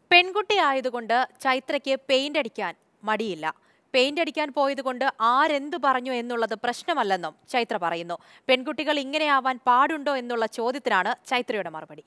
പെൺകുട്ടി ആയതുകൊണ്ട് ചൈത്രയ്ക്ക് പെയിന്റ് അടിക്കാൻ മടിയില്ല പെയിന്റ് അടിക്കാൻ പോയതുകൊണ്ട് ആരെന്തു പറഞ്ഞു എന്നുള്ളത് പ്രശ്നമല്ലെന്നും ചൈത്ര പറയുന്നു പെൺകുട്ടികൾ ഇങ്ങനെയാവാൻ പാടുണ്ടോ എന്നുള്ള ചോദ്യത്തിനാണ് ചൈത്രയുടെ മറുപടി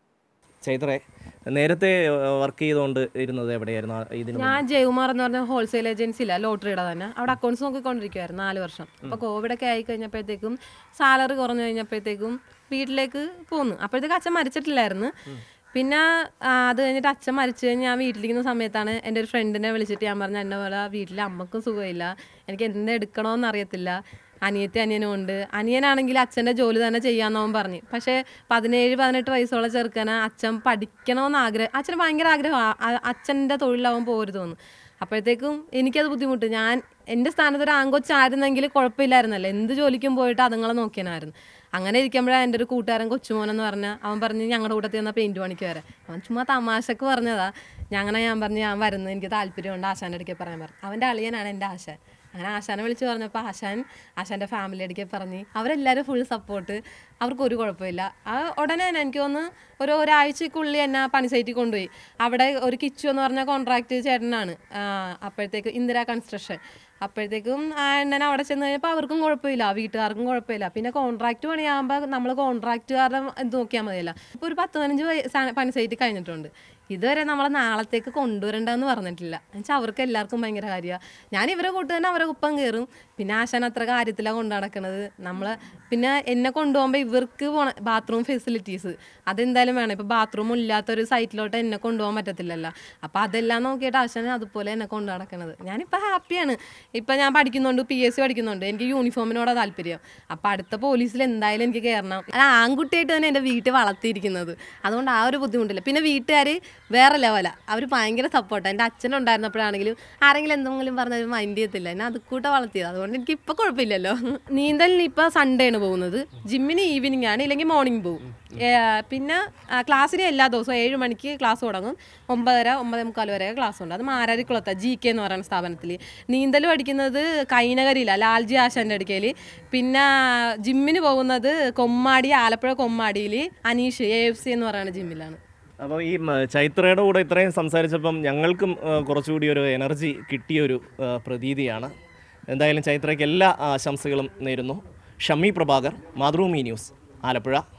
ചൈത്രേ നേരത്തെ വർക്ക് ചെയ്തുകൊണ്ട് ഇരുന്നത് എവിടെയായിരുന്നു ആ ഇതിന് മുമ്പ്? ഞാൻ ജയകുമാർ എന്ന് പറഞ്ഞ ഹോൾസെയിൽ ഏജൻസിയില്ല ലോട്ടറിയുടെ തന്നെ അവിടെ അക്കൗണ്ട്സ് നോക്കിക്കൊണ്ടിരിക്കുവായിരുന്നു നാല് വർഷം അപ്പോൾ കോവിഡ് ഒക്കെ ആയി കഴിഞ്ഞപ്പോഴത്തേക്കും സാലറി കുറഞ്ഞു കഴിഞ്ഞപ്പോഴത്തേക്കും വീട്ടിലേക്ക് പോന്നു അപ്പോഴത്തേക്ക് അച്ഛൻ മരിച്ചിട്ടില്ലായിരുന്നു പിന്നെ ആ, അത് കഴിഞ്ഞിട്ട് അച്ഛൻ മരിച്ചു കഴിഞ്ഞ് ഞാൻ വീട്ടിലിരിക്കുന്ന സമയത്താണ് എൻ്റെ ഒരു ഫ്രണ്ടിനെ വിളിച്ചിട്ട് ഞാൻ പറഞ്ഞു എന്നെ പോലെ വീട്ടിൽ അമ്മക്കും സുഖമില്ല എനിക്ക് എന്ത് എടുക്കണമെന്ന് അറിയത്തില്ല അനിയത്തി അനിയനും ഉണ്ട് അനിയനാണെങ്കിൽ അച്ഛൻ്റെ ജോലി തന്നെ ചെയ്യാമെന്നവൻ പറഞ്ഞു പക്ഷേ പതിനേഴ് പതിനെട്ട് വയസ്സുള്ള ചെറുക്കനെ അച്ഛൻ പഠിക്കണമെന്ന് ആഗ്രഹം അച്ഛന് ഭയങ്കര ആഗ്രഹമാണ് അച്ഛൻ്റെ തൊഴിലാവാൻ പോരുതെന്ന് അപ്പോഴത്തേക്കും എനിക്കത് ബുദ്ധിമുട്ട് ഞാൻ എൻ്റെ സ്ഥാനത്ത് ഒരു ആങ്കൊച്ചായിരുന്നെങ്കിൽ കുഴപ്പമില്ലായിരുന്നല്ലോ എന്ത് ജോലിക്കും പോയിട്ട് അതുങ്ങളെ നോക്കിയനായിരുന്നു അങ്ങനെ ഇരിക്കുമ്പോഴാണ് എൻ്റെ ഒരു കൂട്ടുകാരൻ കൊച്ചുമോനെന്ന് പറഞ്ഞ അവൻ പറഞ്ഞ് ഞങ്ങളുടെ കൂട്ടത്തിൽ വന്നാൽ പെയിൻറ്റ് പണിക്ക് വരാം അവൻ ചുമ്മാ തമാശക്ക് പറഞ്ഞതാ ഞങ്ങനെ ഞാൻ പറഞ്ഞു ഞാൻ വരുന്നത് എനിക്ക് താല്പര്യമുണ്ട് ആശാൻ്റെ അടുക്കെ പറയാൻ പറഞ്ഞു അവൻ്റെ അളിയനാണ് എൻ്റെ ആശാൻ അങ്ങനെ ആശാനെ വിളിച്ച് പറഞ്ഞപ്പോൾ ആശാൻ ആശാൻ്റെ ഫാമിലി അടുക്കെ പറഞ്ഞ് അവരെല്ലാവരും ഫുൾ സപ്പോർട്ട് അവർക്ക് ഒരു കുഴപ്പമില്ല ആ ഉടനെ തന്നെ എനിക്ക് തോന്നുന്നു ഒരു ഒരാഴ്ചക്കുള്ളിൽ എന്നെ പണി സൈറ്റിൽ കൊണ്ടുപോയി അവിടെ ഒരു കിച്ചു എന്ന് പറഞ്ഞ കോൺട്രാക്ട് ചേട്ടനാണ് ആ, അപ്പോഴത്തേക്ക് ഇന്ദിര കൺസ്ട്രക്ഷൻ അപ്പോഴത്തേക്കും ആ എണ്ണനെ അവിടെ ചെന്ന് കഴിഞ്ഞപ്പോൾ അവർക്കും കുഴപ്പമില്ല വീട്ടുകാർക്കും കുഴപ്പമില്ല പിന്നെ കോൺട്രാക്ട് പണിയാകുമ്പോൾ നമ്മൾ കോൺട്രാക്റ്റുകാരുടെ ഇത് നോക്കിയാൽ മതിയല്ല ഇപ്പോൾ ഒരു പത്ത് പതിനഞ്ച് വയ- സാ- പണി സൈറ്റ് കഴിഞ്ഞിട്ടുണ്ട് ഇതുവരെ നമ്മളെ നാളത്തേക്ക് കൊണ്ടുവരണ്ടെന്ന് പറഞ്ഞിട്ടില്ല എന്നുവെച്ചാൽ അവർക്ക് എല്ലാവർക്കും ഭയങ്കര കാര്യമാണ് ഞാൻ ഇവരെ കൂട്ട് തന്നെ അവരെ ഒപ്പം കയറും പിന്നെ ആശാൻ അത്ര കാര്യത്തിലാണ് കൊണ്ടു നടക്കുന്നത് നമ്മൾ പിന്നെ എന്നെ കൊണ്ടുപോകുമ്പോൾ ഇവർക്ക് പോണ ബാത്റൂം ഫെസിലിറ്റീസ് അതെന്തായാലും വേണം ഇപ്പോൾ ബാത്റൂം ഇല്ലാത്തൊരു സൈറ്റിലോട്ട് എന്നെ കൊണ്ടുപോകാൻ പറ്റത്തില്ലല്ലോ അപ്പോൾ അതെല്ലാം നോക്കിയിട്ട് ആശാൻ അതുപോലെ എന്നെ കൊണ്ടു നടക്കുന്നത് ഞാനിപ്പോൾ ഹാപ്പിയാണ് ഇപ്പം ഞാൻ പഠിക്കുന്നുണ്ട് പി എസ് സി പഠിക്കുന്നുണ്ട് എനിക്ക് യൂണിഫോമിനോടാ താല്പര്യം അപ്പോൾ അടുത്ത പോലീസിൽ എന്തായാലും എനിക്ക് കയറണം അത് ആൺകുട്ടിയായിട്ട് തന്നെ എൻ്റെ വീട്ടിൽ വളർത്തിയിരിക്കുന്നത് അതുകൊണ്ട് ആ ഒരു ബുദ്ധിമുട്ടില്ല പിന്നെ വീട്ടുകാർ വേറെ ലെവലാ അവർ ഭയങ്കര സപ്പോർട്ടാണ് എൻ്റെ അച്ഛനുണ്ടായിരുന്നപ്പോഴാണെങ്കിലും ആരെങ്കിലും എന്തെങ്കിലും പറഞ്ഞാൽ മൈൻഡ് ചെയ്യത്തില്ല എന്നെ അത് കൂട്ട വളർത്തിയത് അതുകൊണ്ട് എനിക്ക് ഇപ്പം കുഴപ്പമില്ലല്ലോ നീന്തലിന് ഇപ്പം സൺഡേ ആണ് പോകുന്നത് ജിമ്മിന് ഈവനിങ് ആണ് ഇല്ലെങ്കിൽ മോർണിംഗ് പോകും ഏ, പിന്നെ ആ, ക്ലാസ്സിന് എല്ലാ ദിവസവും ഏഴ് മണിക്ക് ക്ലാസ് തുടങ്ങും ഒമ്പതര ഒമ്പതേ മുക്കാൽ വരെ ക്ലാസ് ഉണ്ട് അത് മാരാരിക്കുളത്ത ജി കെ എന്ന് പറയുന്ന സ്ഥാപനത്തിൽ നീന്തൽ പഠിക്കുന്നത് കൈനകരിയില്ല ലാൽജി ആശാൻ്റെ അടുക്കയിൽ പിന്നെ ജിമ്മിന് പോകുന്നത് കൊമ്മാടി ആലപ്പുഴ കൊമ്മാടിയിൽ അനീഷ് എ എഫ് സി എന്ന് പറയുന്ന ജിമ്മിലാണ് അപ്പോൾ ഈ മ, ചൈത്രയുടെ കൂടെ ഇത്രയും സംസാരിച്ചപ്പം ഞങ്ങൾക്കും ആ, കുറച്ചുകൂടി ഒരു എനർജി കിട്ടിയൊരു ആ, പ്രതീതിയാണ് എന്തായാലും ചൈത്രയ്ക്ക് എല്ലാ ആശംസകളും നേരുന്നു ഷമ്മി പ്രഭാകർ മാതൃഭൂമി ന്യൂസ് ആലപ്പുഴ